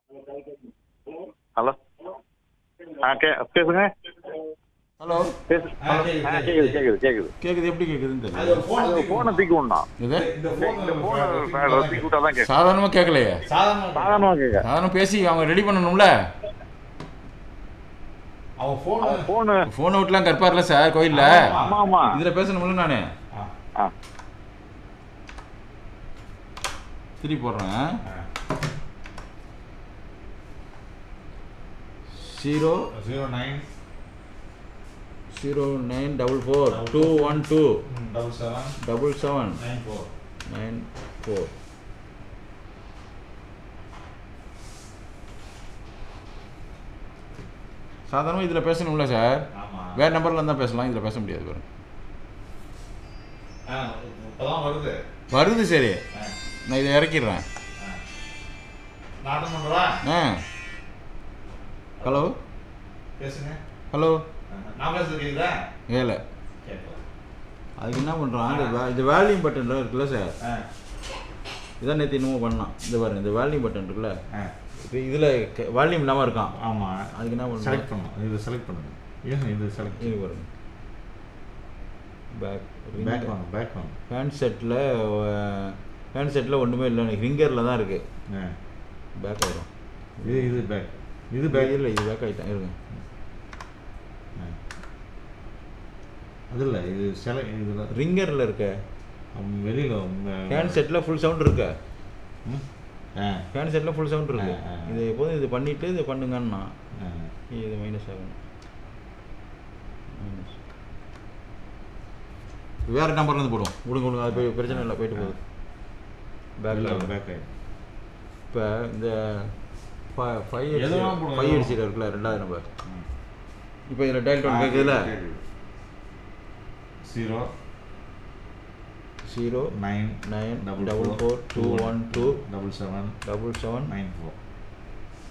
Hello ஆ கே பேசுங்க ஹலோ பேசு ஆ, கேக்குது, ஆ கேக்குது. கேக்குது கேக்குது கேக்குது கேட்குது எப்படி கேட்குதுன்னு அது தெரியல ஒரு phone அது ஃபோனை தூக்கி விடணும் இது இந்த இந்த phone ஃபோனை தூக்கி தூக்கி விட்டா தான் கேட்கும் சாதாரணமாக கேட்கலையே சாதாரண சாதாரணமாக கேட்க சாதாரண பேசி அவங்க ரெடி பண்ணணும்ல அவன் phone அவன் ஃபோனு ஃபோனை விட்டுலாம் கற்பார்ல சார் கோயிலில் ஆமா. ஆமா ஆமா இதில் பேசணும்ல நான் ஆ, ஆ திருப்பி போடுறேன் ஆ. Zero zero nine zero nine double four two one two double seven double seven nine four. Nine four சாதாரணமாக இதில் பேசணும்ல சார் ஆமா. வேறு நம்பரில் இருந்தால் பேசலாம் இதில் பேச முடியாது பாருங்க ஆ, இப்பதான் வருது வருது சரி ஆ, நான் இதை இறக்கிடுறேன் ஆ. நான் attend பண்றவா? ஆ ஹலோ பேசுங்க ஹலோ ஆ, நான் பேசுறது கேக்குதா ஏல கேட்கலாம். அதுக்கு என்ன பண்ணுறான் இந்த வே- இந்த வேல்யூம் பட்டன் இருக்குல்ல சார் ஆ, இதான் நேற்று இன்னமும் பண்ணான் இந்த பாருங்க இந்த வேல்யூம் பட்டன் இருக்குல்ல ஆ. இப்போ இதில் வால்யூம் இல்லாமல் இருக்கான் ஆமா அதுக்கு என்ன பண்ணணும்? செலக்ட் பண்ணணும் இது செலக்ட் பண்ணுங்க ஏன் இது செலக்ட் இது பாருங்க பேக் பேக் வாங்க பேக் வாங்க ஹேண்ட் செட்டில் ஹேண்ட் செட்டில் ஒன்றுமே இல்லை எனக்கு ரிங்கரில் தான் இருக்குது ஆ. பேக் ஆயிரும் இது இது பேக் இது பேக் இல்லை இது பேக் ஆகிட்டேன் இருங்க அது இல்லை இது செல இதில் ரிங்கரில் இருக்க வெளியில் ஹேண்ட் செட்டில் ஃபுல் சவுண்ட் இருக்க ஆ ஹேண்ட் செட்டில் ஃபுல் சவுண்ட் இருக்கு ஆ, ஆ, ஆ. இது எப்போதும் இது பண்ணிவிட்டு இது பண்ணுங்கன்னா ஆ. இது மைனஸ் ஆகும் மைனஸ் வேறு நம்பர்லேருந்து போடுவோம் விடுங்க விடுங்க அது போய் பிரச்சனை இல்லை போயிட்டு போகுது இல்லை பேக்கில் பேக் ஆகிடும் இப்போ இந்த ஃபைவ் எதுவும் போடுங்க. ஃபைவ் எடிசியில் இருக்குல்ல ரெண்டாவது நம்பர் இப்போ இதில் டைல் டோன் கேட்குதுல zero zero nine nine Double double four, four two two one one, two double seven double seven nine four